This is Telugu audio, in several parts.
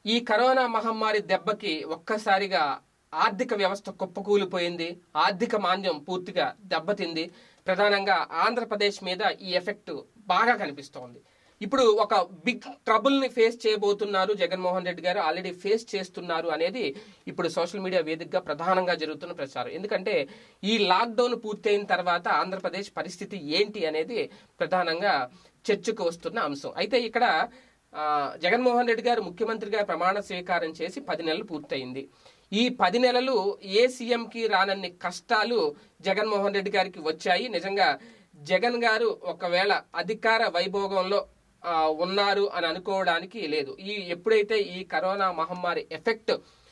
ఈ కరోనా మహమ్మారి దెబ్బకి ఒక్కసారిగా ఆర్థిక వ్యవస్థ కుప్పకూలిపోయింది ఆర్థిక మాంద్యం పూర్తిగా దెబ్బతింది ప్రధానంగా ఆంధ్రప్రదేశ్ మీద ఈ ఎఫెక్ట్ బాగా కనిపిస్తోంది ఇప్పుడు ఒక బిగ్ ట్రబుల్ ని ఫేస్ చేయబోతున్నారు జగన్మోహన్ రెడ్డి గారు ఆల్రెడీ ఫేస్ చేస్తున్నారు అనేది ఇప్పుడు సోషల్ మీడియా వేదికగా ప్రధానంగా జరుగుతున్న ప్రచారం ఎందుకంటే ఈ లాక్డౌన్ పూర్తయిన తర్వాత ఆంధ్రప్రదేశ్ పరిస్థితి ఏంటి అనేది ప్రధానంగా చర్చకు వస్తున్న అంశం అయితే ఇక్కడ ఆ, జగన్మోహన్ రెడ్డి గారు ముఖ్యమంత్రిగా ప్రమాణ స్వీకారం చేసి పది నెలలు పూర్తయింది ఈ పది నెలలు ఏ సీఎంకి రానన్ని కష్టాలు జగన్మోహన్ రెడ్డి గారికి వచ్చాయి నిజంగా జగన్ గారు ఒకవేళ అధికార వైభోగంలో ఆ, ఉన్నారు అని అనుకోవడానికి లేదు ఈ ఎప్పుడైతే ఈ కరోనా మహమ్మారి ఎఫెక్ట్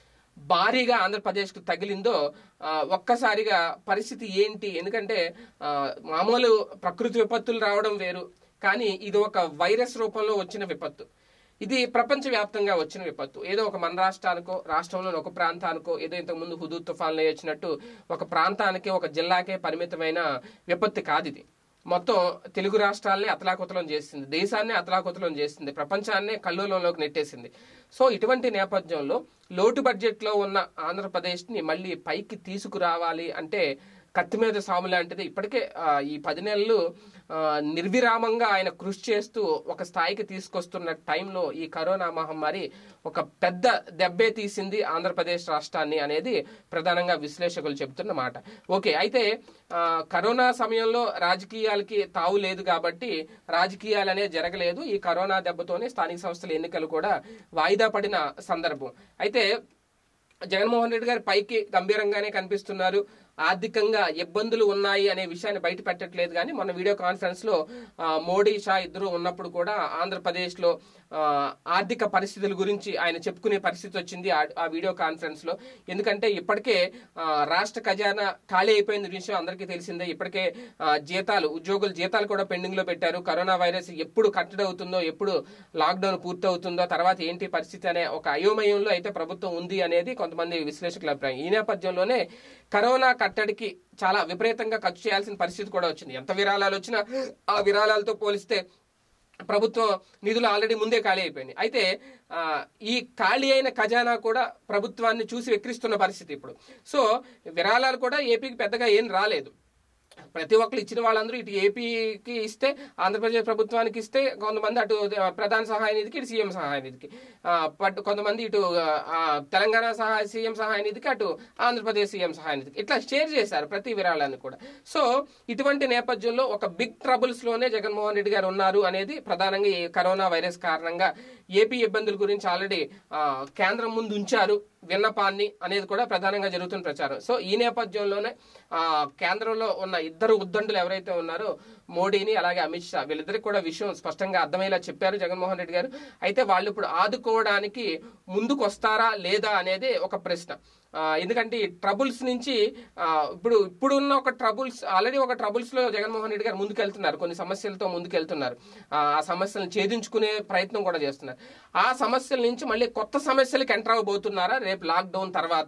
భారీగా ఆంధ్రప్రదేశ్కు తగిలిందో ఆ, ఒక్కసారిగా పరిస్థితి ఏంటి ఎందుకంటే ఆ, మామూలు ప్రకృతి విపత్తులు రావడం వేరు కానీ ఇది ఒక వైరస్ రూపంలో వచ్చిన విపత్తు ఇది ప్రపంచవ్యాప్తంగా వచ్చిన విపత్తు ఏదో ఒక మన రాష్ట్రానికో రాష్ట్రంలోని ఒక ప్రాంతానికో ఏదో ఇంతకు ముందు హుదూ తుఫాన్లు వచ్చినట్టు ఒక ప్రాంతానికి ఒక జిల్లాకే పరిమితమైన విపత్తి కాదు ఇది మొత్తం తెలుగు రాష్ట్రాలనే అతలాకుతలం చేసింది దేశాన్ని అతలాకుతలం చేసింది ప్రపంచాన్నే కల్లోలంలోకి నెట్టేసింది సో ఇటువంటి నేపథ్యంలో లోటు బడ్జెట్లో ఉన్న ఆంధ్రప్రదేశ్ని మళ్ళీ పైకి తీసుకురావాలి అంటే కత్తి మీద సాము లాంటిది ఇప్పటికే ఆ, ఈ పది నెలలు ఆ, నిర్విరామంగా ఆయన కృషి చేస్తూ ఒక స్థాయికి తీసుకొస్తున్న టైంలో ఈ కరోనా మహమ్మారి ఒక పెద్ద దెబ్బే తీసింది ఆంధ్రప్రదేశ్ రాష్ట్రాన్ని అనేది ప్రధానంగా విశ్లేషకులు చెబుతున్న మాట ఓకే అయితే ఆ, కరోనా సమయంలో రాజకీయాలకి తావు లేదు కాబట్టి రాజకీయాలు అనేది జరగలేదు ఈ కరోనా దెబ్బతోనే స్థానిక సంస్థల ఎన్నికలు కూడా వాయిదా పడిన సందర్భం అయితే జగన్మోహన్ రెడ్డి గారు పైకి గంభీరంగానే కనిపిస్తున్నారు ఆర్థికంగా ఇబ్బందులు ఉన్నాయి అనే విషయాన్ని బయట పెట్టట్లేదు కానీ మొన్న వీడియో కాన్ఫరెన్స్ లో ఆ, మోడీ షా ఇద్దరు ఉన్నప్పుడు కూడా ఆంధ్రప్రదేశ్ లో ఆ, ఆర్థిక పరిస్థితుల గురించి ఆయన చెప్పుకునే పరిస్థితి వచ్చింది ఆ- ఆ వీడియో కాన్ఫరెన్స్ లో ఎందుకంటే ఇప్పటికే ఆ, రాష్ట్ర ఖజానా ఖాళీ అయిపోయిన విషయం అందరికీ తెలిసిందే ఇప్పటికే ఆ, జీతాలు ఉద్యోగుల జీతాలు కూడా పెండింగ్ లో పెట్టారు కరోనా వైరస్ ఎప్పుడు కట్టడి అవుతుందో ఎప్పుడు లాక్డౌన్ పూర్తి అవుతుందో తర్వాత ఏంటి పరిస్థితి అనే ఒక అయోమయంలో అయితే ప్రభుత్వం ఉంది అనేది కొంతమంది విశ్లేషకుల అభిప్రాయం ఈ నేపథ్యంలోనే కరోనా కట్టడికి చాలా విపరీతంగా ఖర్చు చేయాల్సిన పరిస్థితి కూడా వచ్చింది ఎంత విరాళాలు వచ్చినా ఆ విరాళాలతో పోలిస్తే ప్రభుత్వం నిధులు ఆల్రెడీ ముందే ఖాళీ అయిపోయినాయి అయితే ఆ, ఈ ఖాళీ అయిన ఖజానా కూడా ప్రభుత్వాన్ని చూసి వెక్కిరిస్తున్న పరిస్థితి ఇప్పుడు సో విరాళాలు కూడా ఏపీకి పెద్దగా ఏం రాలేదు ప్రతి ఒక్కరు ఇచ్చిన వాళ్ళందరూ ఇటు ఏపీకి ఇస్తే ఆంధ్రప్రదేశ్ ప్రభుత్వానికి ఇస్తే కొంతమంది అటు ఆ, ప్రధాన సహాయ నిధికి ఇటు సీఎం సహాయ నిధికి ఆ, పట్- కొంతమంది ఇటు ఆ, తెలంగాణ సహాయ సీఎం సహాయ నిధికి అటు ఆంధ్రప్రదేశ్ సీఎం సహాయ నిధికి ఇట్లా షేర్ చేశారు ప్రతి విరాళాన్ని కూడా సో ఇటువంటి నేపథ్యంలో ఒక బిగ్ ట్రబుల్స్ లోనే జగన్మోహన్ రెడ్డి గారు ఉన్నారు అనేది ప్రధానంగా ఈ కరోనా వైరస్ కారణంగా ఏపీ ఇబ్బందుల గురించి ఆల్రెడీ కేంద్రం ముందు ఉంచారు విన్నపాన్ని అనేది కూడా ప్రధానంగా జరుగుతున్న ప్రచారం సో ఈ నేపథ్యంలోనే ఆ, కేంద్రంలో ఉన్న ఇద్దరు ఉద్దండులు ఎవరైతే ఉన్నారో మోడీని అలాగే అమిత్ షా వీళ్ళిద్దరికి కూడా విషయం స్పష్టంగా అర్థమయ్యేలా చెప్పారు జగన్మోహన్ రెడ్డి గారు అయితే వాళ్ళు ఇప్పుడు ఆదుకోవడానికి ముందుకు వస్తారా లేదా అనేది ఒక ప్రశ్న ఆ, ఎందుకంటే ఈ ట్రబుల్స్ నుంచి ఆ, ఇప్పుడు ఇప్పుడున్న ఒక ట్రబుల్స్ ఆల్రెడీ ఒక ట్రబుల్స్ లో జగన్మోహన్ రెడ్డి గారు ముందుకెళ్తున్నారు కొన్ని సమస్యలతో ముందుకెళ్తున్నారు ఆ ఆ సమస్యలను ఛేదించుకునే ప్రయత్నం కూడా చేస్తున్నారు ఆ సమస్యల నుంచి మళ్ళీ కొత్త సమస్యలకు ఎంటర్ అవ్వబోతున్నారా రేపు లాక్డౌన్ తర్వాత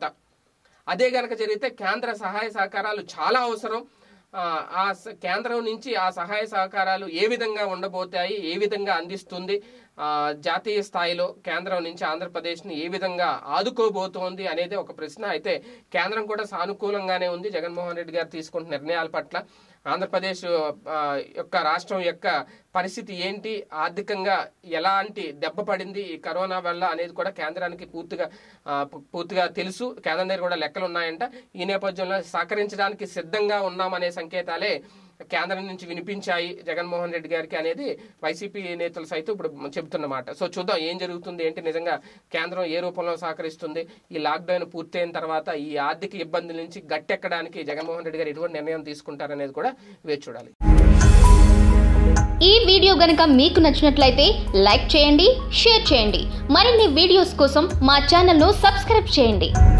అదే గనక జరిగితే కేంద్ర సహాయ సహకారాలు చాలా అవసరం ఆ, ఆ స- కేంద్రం నుంచి ఆ సహాయ సహకారాలు ఏ విధంగా ఉండబోతాయి ఏ విధంగా అందిస్తుంది ఆ, జాతీయ స్థాయిలో కేంద్రం నుంచి ఆంధ్రప్రదేశ్ని ఏ విధంగా ఆదుకోబోతోంది అనేది ఒక ప్రశ్న అయితే కేంద్రం కూడా సానుకూలంగానే ఉంది జగన్మోహన్ రెడ్డి గారు తీసుకుంటున్న నిర్ణయాల పట్ల ఆంధ్రప్రదేశ్ ఆ, యొక్క రాష్ట్రం యొక్క పరిస్థితి ఏంటి ఆర్థికంగా ఎలాంటి దెబ్బ పడింది ఈ కరోనా వల్ల అనేది కూడా కేంద్రానికి పూర్తిగా ఆ, పు- పూర్తిగా తెలుసు కేంద్రం దగ్గర కూడా లెక్కలు ఉన్నాయంట ఈ నేపథ్యంలో సహకరించడానికి సిద్ధంగా ఉన్నామనే సంకేతాలే కేంద్రం నుంచి వినిపించాయి జగన్మోహన్ రెడ్డి గారికి అనేది వైసీపీ నేతలు సైతం ఇప్పుడు చెబుతున్నమాట సో చూద్దాం ఏం జరుగుతుంది ఏంటి నిజంగా కేంద్రం ఏ రూపంలో సహకరిస్తుంది ఈ లాక్డౌన్ పూర్తయిన తర్వాత ఈ ఆర్థిక ఇబ్బందుల నుంచి గట్టెక్కడానికి జగన్మోహన్ రెడ్డి గారు ఎటువంటి నిర్ణయం తీసుకుంటారనేది కూడా వేచి చూడాలి ఈ వీడియో గనుక మీకు నచ్చినట్లయితే లైక్ చేయండి షేర్ చేయండి మరిన్ని వీడియోస్ కోసం మా ఛానల్ను సబ్స్క్రైబ్ చేయండి